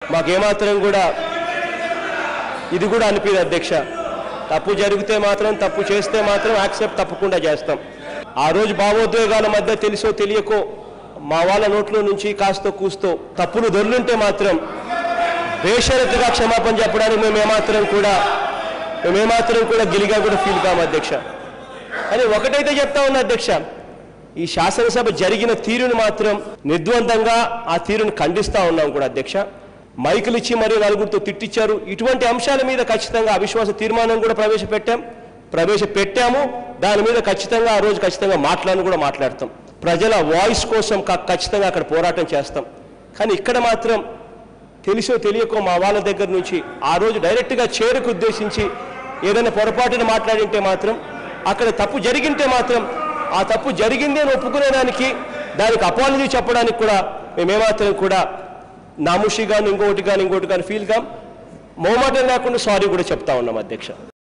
మాకేమాత్రం కూడా ఇది కూడా అనిపించదు అధ్యక్ష తప్పు జరిగితే మాత్రం తప్పు చేస్తే మాత్రం యాక్సెప్ట్ తప్పకుండా చేస్తాం ఆ రోజు భావోద్వేగాల మధ్య తెలుసో తెలియకో మా వాళ్ళ నోట్లో నుంచి కాస్తో కూస్తో తప్పులు దొర్లుంటే మాత్రం బేషరతుగా క్షమాపణ చెప్పడానికి మేము ఏమాత్రం కూడా మేము ఏమాత్రం కూడా గిలిగా కూడా ఫీల్ కాము అధ్యక్ష అని ఒకటైతే చెప్తా ఉన్నా అధ్యక్ష ఈ శాసనసభ జరిగిన తీరును మాత్రం నిర్ద్వందంగా ఆ తీరును ఖండిస్తా ఉన్నాం కూడా అధ్యక్ష మైకులు ఇచ్చి మరియు నలుగురితో తిట్టించారు ఇటువంటి అంశాల మీద ఖచ్చితంగా అవిశ్వాస తీర్మానం కూడా ప్రవేశపెట్టాం ప్రవేశపెట్టాము దాని మీద ఖచ్చితంగా ఆ రోజు ఖచ్చితంగా మాట్లాడను కూడా మాట్లాడతాం ప్రజల వాయిస్ కోసం క- ఖచ్చితంగా అక్కడ పోరాటం చేస్తాం కానీ ఇక్కడ మాత్రం తెలిసో తెలియకో మా వాళ్ళ దగ్గర నుంచి ఆ రోజు డైరెక్ట్గా చేరుకు ఉద్దేశించి ఏదైనా పొరపాటున మాట్లాడింటే మాత్రం అక్కడ తప్పు జరిగింటే మాత్రం ఆ తప్పు జరిగింది అని ఒప్పుకునేదానికి దానికి అపాలజీ చెప్పడానికి కూడా మేమేమాత్రం కూడా నాముషి కానీ ఇంకొకటి కానీ ఇంకోటి కానీ ఫీల్ కాం మొహమాటం లేకుండా సారీ కూడా చెప్తా ఉన్నాం అధ్యక్ష